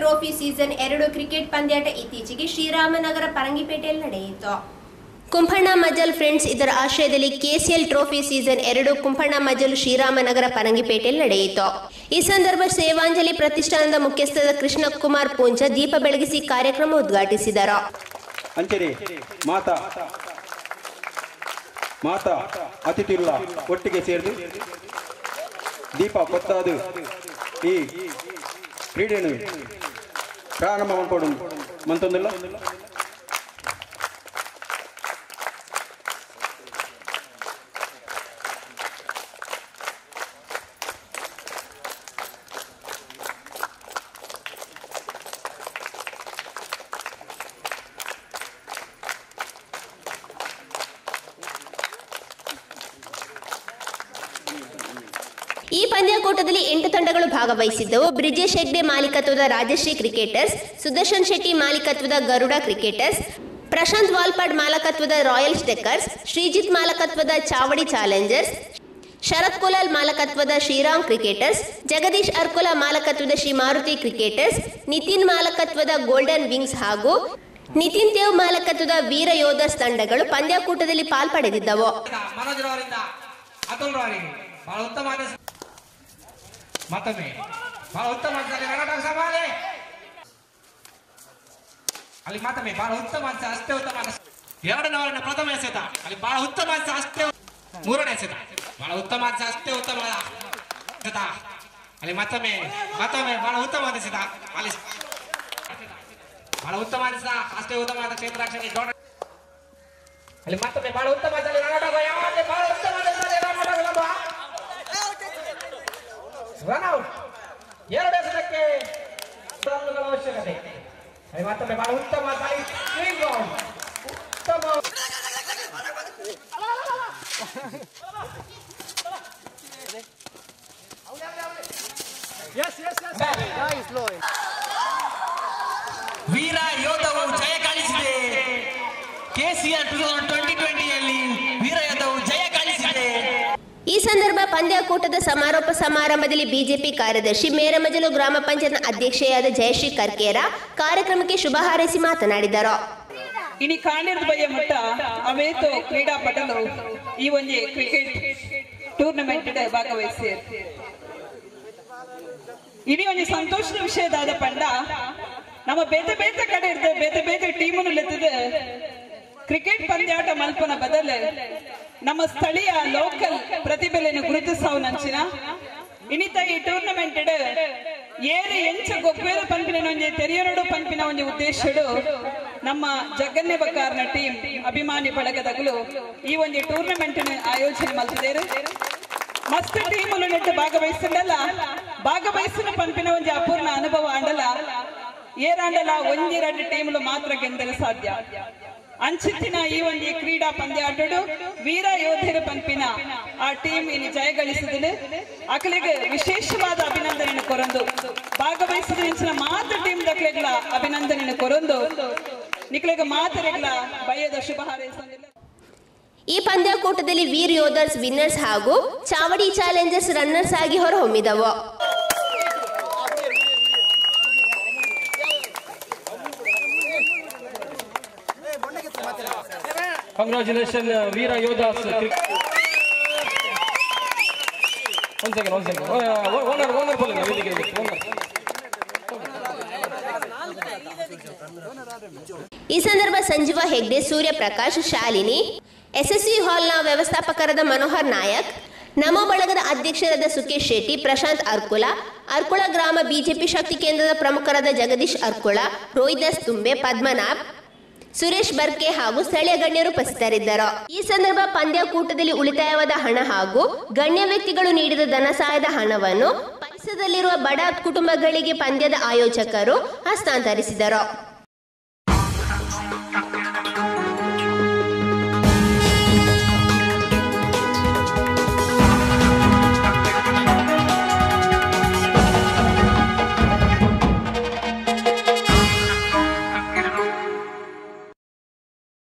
trophy season ಎರಡು cricket ಪಂದ್ಯಾಟ ಇತ್ತೀಚೆಗೆ ಶ್ರೀರಾಮನಗರ ಪರಂಗಿಪೇಟೆಯಲ್ಲಿ ನಡೆಯಿತು ಕುಂಭಣ್ಣ ಮಜಲ್ ಫ್ರೆಂಡ್ಸ್ ಇದರ ಆಶ್ರಯದಲ್ಲಿ ಕೆಸಿಎಲ್ ಟ್ರೋಫಿ ಸೀಸನ್ ಎರಡು ಕುಂಭಣ್ಣ ಮಜಲ್ ಶ್ರೀರಾಮನಗರ ಪರಂಗಿಪೇಟೆಯಲ್ಲಿ ನಡೆಯಿತು ಈ ಸಂದರ್ಭ ಸೇವಾಂಜಲಿ ಪ್ರತಿಷ್ಠಾನದ ಮುಖ್ಯಸ್ಥರಾದ ಕೃಷ್ಣಕುಮಾರ್ ಪೂಂಜ ದೀಪ ಬೆಳಗಿಸಿ ಕಾರ್ಯಕ್ರಮ ಉದ್ಘಾಟಿಸಿದರು ಅಂಚನೆ ಮಾತಾ ಮಾತಾ ಅತಿಥಿಗಳ ಒಟ್ಟಿಗೆ ಸೇರಿದು ದೀಪ ಕೊತ್ತಾದು ಈ ಕ್ರೀಡೆಯನ್ನು ಪ್ರಾರಂಭ ಮಾಡ್ಕೊಡು ಮಂತೊಂದಿಲ್ಲ ಈ ಪಂದ್ಯಾಕೂಟದಲ್ಲಿ ಎಂಟು ತಂಡಗಳು ಭಾಗವಹಿಸಿದ್ದವು ಬ್ರಿಜೇಶ್ ಹೆಗ್ಡೆ ಮಾಲೀಕತ್ವದ ರಾಜಶ್ರೀ ಕ್ರಿಕೆಟರ್ಸ್ ಸುದರ್ಶನ್ ಶೆಟ್ಟಿ ಮಾಲೀಕತ್ವದ ಗರುಡ ಕ್ರಿಕೆಟರ್ಸ್ ಪ್ರಶಾಂತ್ ವಾಲ್ಪಾಡ್ ಮಾಲಕತ್ವದ ರಾಯಲ್ ಸ್ಟೆಕ್ಕರ್ಸ್ ಶ್ರೀಜಿತ್ ಮಾಲಕತ್ವದ ಚಾವಡಿ ಚಾಲೆಂಜರ್ಸ್ ಶರತ್ ಕುಲಾಲ್ ಮಾಲಕತ್ವದ ಶ್ರೀರಾಮ್ ಕ್ರಿಕೆಟರ್ಸ್ ಜಗದೀಶ್ ಅರ್ಕುಲ ಮಾಲಕತ್ವದ ಶ್ರೀ ಮಾರುತಿ ಕ್ರಿಕೆಟರ್ಸ್ ನಿತಿನ್ ಮಾಲಕತ್ವದ ಗೋಲ್ಡನ್ ವಿಂಗ್ಸ್ ಹಾಗೂ ನಿತಿನ್ ದೇವ್ ಮಾಲಕತ್ವದ ವೀರ ಯೋಧರ್ಸ್ ತಂಡಗಳು ಪಂದ್ಯಾಕೂಟದಲ್ಲಿ ಪಾಲ್ಪಡೆದಿದ್ದವು ಮನೋಜ್ ರವರಿಂದ ಅತುಲ್ ರವರಿಗೆ ಬಹಳ ಉತ್ತಮವಾದ ಮತ್ತೊಮ್ಮೆ ಬಹಳ ಉತ್ತಮ ಕರ್ನಾಟಕ ಸಮಾಜ ಅಲ್ಲಿ ಮತ್ತೊಮ್ಮೆ ಬಹಳ ಉತ್ತಮ ಅನ್ಸ ಅಷ್ಟೇ ಉತ್ತಮ ಅನ್ಸ ಎರಡನೇ ಓವರ್ನ ಪ್ರಥಮ ಎಸೆತ ಅಲ್ಲಿ ಬಹಳ ಉತ್ತಮ ಅನ್ಸ ಅಷ್ಟೇ ಮೂರನೇ ಎಸೆತ ಬಹಳ ಉತ್ತಮ ಅನ್ಸ ಅಷ್ಟೇ ಉತ್ತಮ ಎಸೆತ ಅಲ್ಲಿ ಮತ್ತೊಮ್ಮೆ ಮತ್ತೊಮ್ಮೆ ಬಹಳ ಉತ್ತಮ ಎಸೆತ ಅಲ್ಲಿ ಬಹಳ ಉತ್ತಮ ಅನ್ಸ ಅಷ್ಟೇ ಉತ್ತಮವಾದ ಕ್ಷೇತ್ರ ರಕ್ಷಣೆ ದೊಡ್ಡ ಅಲ್ಲಿ ಮತ್ತೊಮ್ಮೆ ಬಹಳ ಉತ್ತಮ ಅನ್ಸಲ್ಲಿ ನಾಟಕ ಯಾವಾಗಲೇ ಬಹಳ ಉತ್ತಮ ಅನ್ಸಲ್ಲಿ ನಾಟಕ ಲಂಬ ರನ್ ಔಟ್ ಎರಡು ಎಸೆತಕ್ಕೆ ರನ್ನುಗಳ ಅವಶ್ಯಕತೆ ಅಲ್ಲಿ ಮತ್ತೊಮ್ಮೆ ಬಹಳ ಉತ್ತಮ ಸಾಯಿ ಸ್ವಿಂಗ್ ಔಟ್ ಉತ್ತಮ ವೀರ ಯೋಧವು ಜಯ ಗಳಿಸಿದೆ ಕೆಸಿಆರ್ ಟೂ ತೌಸಂಡ್ ಟ್ವೆಂಟಿ ಟ್ವೆಂಟಿಯಲ್ಲಿ ವೀರ ಯೋಧವು ಜಯ ಗಳಿಸಿದೆ ಈ ಸಂದರ್ಭ ಪಂದ್ಯಾಕೂಟದ ಸಮಾರೋಪ ಸಮಾರಂಭದಲ್ಲಿ ಬಿಜೆಪಿ ಕಾರ್ಯದರ್ಶಿ ಮೇರಮಜಲು ಗ್ರಾಮ ಪಂಚಾಯತ್ ಅಧ್ಯಕ್ಷೆಯಾದ ಜಯಶ್ರೀ ಕರ್ಕೇರ ಕಾರ್ಯಕ್ರಮಕ್ಕೆ ಶುಭ ಹಾರೈಸಿ ಮಾತನಾಡಿದರು ಇನಿ ಕಾಂಡಿರದ ಬಯ್ಯ ಮಟ್ಟ ಅವೇತು ಕ್ರೀಡಾಪಟುಲು ಈ ಒಂಜಿ ಕ್ರಿಕೆಟ್ ಟೂರ್ನಮೆಂಟ್ ಭಾಗವಹಿಸಿ ಇಡೀ ಒಂಜಿ ಸಂತೋಷದ ವಿಷಯದಾದ ಪಂಡ ನಮ್ಮ ಬೇತೆ ಬೇತೆ ಕಡೆ ಇರ್ದೆ ಬೇತೆ ಬೇತೆ ಟೀಮನ್ನು ಲೆತ್ತದ ಕ್ರಿಕೆಟ್ ಪಂದ್ಯಾಟ ಮಲ್ಪನ ಬದಲು ನಮ್ಮ ಸ್ಥಳೀಯ ಲೋಕಲ್ ಪ್ರತಿಭೆಯನ್ನು ಗುರುತಿಸಾವು ನಂಚಿನ ಇನಿತ ಈ ಟೂರ್ನಮೆಂಟ್ ಏರು ಎಂಚ ಗೊಪ್ಪೇದ ಪಂಪಿನ ಒಂಜಿ ತೆರೆಯರಡು ಪಂಪಿನ ಒಂಜಿ ಉದ್ದೇಶಡು ನಮ್ಮ ಜಗನ್ಯ ಬಕಾರ್ನ ಟೀಮ್ ಅಭಿಮಾನಿ ಬಳಗದಗಳು ಈ ಒಂದು ಟೂರ್ನಮೆಂಟ್ ಆಯೋಜನೆ ಮಾಡ್ತಿದ್ದೇರು ಮಸ್ತ್ ಟೀಮುಲು ನೆಟ್ಟು ಭಾಗವಹಿಸಿದ್ದಲ್ಲ ಭಾಗವಹಿಸಿನ ಪಂಪಿನ ಒಂಜಿ ಅಪೂರ್ಣ ಅನುಭವ ಅಂಡಲ ಏರಾಂಡಲ ಒಂದೆರಡು ಟೀಮ್ಲು ಮಾತ್ರ ಗೆಂದಲು ಸಾಧ್ಯ ಅಂಚಿತ್ತಿನ ಈ ಒಂದು ಕ್ರೀಡಾ ಪಂದ್ಯಾಟಡು ವೀರ ಯೋಧರ ಪಂಪಿನ ಆ ಟೀಮ್ ಇಲ್ಲಿ ಜಯಗಳಿಸಿದರೆ ಅಕಲಿಗೆ ವಿಶೇಷವಾದ ಅಭಿನಂದನೆ ಕೊರಂದು ಭಾಗವಹಿಸಿದ ಇಂಚಿನ ಮಾತ್ರ ಟೀಮ್ ದಕ್ಲೆಗಳ ಅಭಿನಂದನೆ ಕೊರಂದು ನಿಕ್ಲೆಗ ಮಾತರೆಗಳ ಭಯದ ಶುಭ ಹಾರೈಸಲಿಲ್ಲ ಈ ಪಂದ್ಯಾಕೂಟದಲ್ಲಿ ವೀರ್ ಯೋಧರ್ಸ್ ವಿನ್ನರ್ಸ್ ಹಾಗೂ ಚಾವಡಿ ಚಾಲೆಂಜರ್ಸ್ ರನ್ನರ್ಸ್ ಆಗಿ ಹೊರಹೊಮ್ಮಿದವು ಕಂಗ್ರಾಚುಲೇಷನ್ ವೀರ ಯೋಧಾಸ್ ಒಂದ್ ಸೆಕೆಂಡ್ ಒಂದ್ ಸೆಕೆಂಡ್ ಓನರ್ ಓನರ್ ಬೋಲಿಂಗ್ ವೇದಿಕೆ ಓನರ್ ಈ ಸಂದರ್ಭ ಸಂಜೀವ ಹೆಗ್ಡೆ ಸೂರ್ಯಪ್ರಕಾಶ್ ಶಾಲಿನಿ ಎಸ್ಎಸ್ವಿ ಹಾಲ್ನ ವ್ಯವಸ್ಥಾಪಕರಾದ ಮನೋಹರ್ ನಾಯಕ್ ನಮೋ ಬಳಗದ ಅಧ್ಯಕ್ಷರಾದ ಸುಕೇಶ್ ಶೆಟ್ಟಿ ಪ್ರಶಾಂತ್ ಅರ್ಕುಲ ಅರ್ಕುಳ ಗ್ರಾಮ ಬಿಜೆಪಿ ಶಕ್ತಿ ಕೇಂದ್ರದ ಪ್ರಮುಖರಾದ ಜಗದೀಶ್ ಅರ್ಕುಳ ರೋಹಿದಾಸ್ ತುಂಬೆ ಪದ್ಮನಾಭ್ ಸುರೇಶ್ ಬರ್ಕೆ ಹಾಗೂ ಸ್ಥಳೀಯ ಗಣ್ಯರು ಉಪಸ್ಥಿತರಿದ್ದರು ಈ ಸಂದರ್ಭ ಪಂದ್ಯಾಕೂಟದಲ್ಲಿ ಉಳಿತಾಯವಾದ ಹಣ ಹಾಗೂ ಗಣ್ಯ ವ್ಯಕ್ತಿಗಳು ನೀಡಿದ ಧನ ಸಹಾಯದ ಹಣವನ್ನು ಪರಿಸರದಲ್ಲಿರುವ ಬಡ ಕುಟುಂಬಗಳಿಗೆ ಪಂದ್ಯದ ಆಯೋಜಕರು ಹಸ್ತಾಂತರಿಸಿದರು